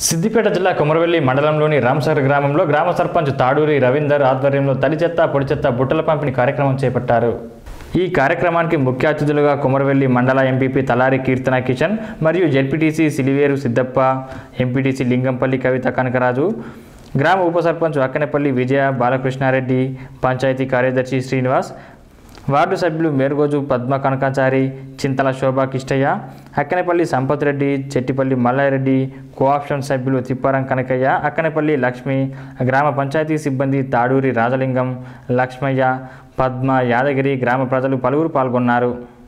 సిద్దిపేట జిల్లా కొమరవెల్లి మండలంలోని రామసాగర్ గ్రామంలో గ్రామ సర్పంచ్ తాడూరి రవీందర్ ఆధ్వర్యంలో తడి చెత్త పొడి చెత్త బుట్టల పంపిణీ కార్యక్రమం చేపట్టారు ఈ కార్యక్రమానికి ముఖ్య అతిథులుగా కొమరవెల్లి మండల ఎంపీపీ తలారి కీర్తన కిషన్ మరియు జెడ్పీటీసీ సిలివేరు సిద్దప్ప ఎంపీటీసీ లింగంపల్లి కవిత కనకరాజు గ్రామ ఉప సర్పంచ్ అక్కనేపల్లి విజయ బాలకృష్ణారెడ్డి పంచాయతీ కార్యదర్శి శ్రీనివాస్ వార్డు సభ్యులు మేరుగోజు పద్మ కనకాచారి చింతల శోభా కిష్టయ్య అక్కనేపల్లి సంపత్ రెడ్డి చెట్టిపల్లి మల్లారెడ్డి కోఆప్షన్ సభ్యులు తిప్పారం కనకయ్య అక్కనేపల్లి లక్ష్మి గ్రామ పంచాయతీ సిబ్బంది తాడూరి రాజలింగం లక్ష్మయ్య పద్మ యాదగిరి గ్రామ ప్రజలు పలువురు పాల్గొన్నారు